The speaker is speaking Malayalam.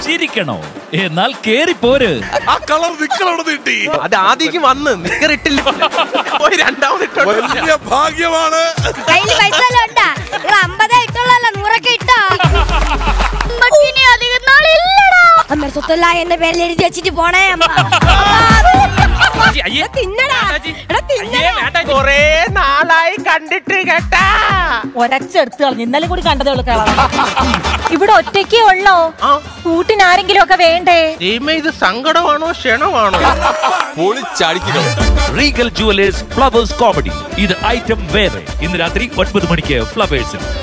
ചിരിക്കണോ എന്നാൽ കേറി പോര് ആ കളർ നിക്കളവിടെ നീട്ടി അത് ആദ്യം വന്ന് നിക്കറിട്ടില്ല പോയി രണ്ടാമത് ഇട്ടോണ്ട് വരാം. വലിയ ഭാഗ്യമാണ് കയ്യില് പൈസ വല്ലതും ഉണ്ടാ നിങ്ങൾ അമ്പതേ ഇട്ടുള്ളല്ലോ നൂറൊക്കെ ഇട്ടോ അമ്മക്കിനി അധികം നാളില്ലടാ അമ്മ സ്വത്തല്ല എന്റെ പേരിൽ എഴുതി വെച്ചിട്ട് പോണേ അമ്മ അയ്യേ തിന്നടാ എടാ തിന്നടാ കൊറേ നാളായി കണ്ടിട്ട് കേട്ടാ ഒരച്ചെടുത്ത് കളഞ്ഞു ഇന്നലെ കൂടി കണ്ടതേ ഉള്ളു കളർ ഇവിടെ ഒറ്റയ്ക്കേ ഉള്ളോ ആ. കൂട്ടിന് ആരെങ്കിലും ഒക്കെ വേണ്ടേ ദൈവമേ ഇത് സങ്കടമാണോ ക്ഷണമാണോ പൊളിച്ചടിക്കുക റീഗൽ ജുവലേഴ്സ് ഫ്ലവേഴ്സ് കോമഡി ഇത് ഐറ്റം വേറെ ഇന്ന് രാത്രി ഒൻപത് മണിക്ക് ഫ്ലവേഴ്സിൽ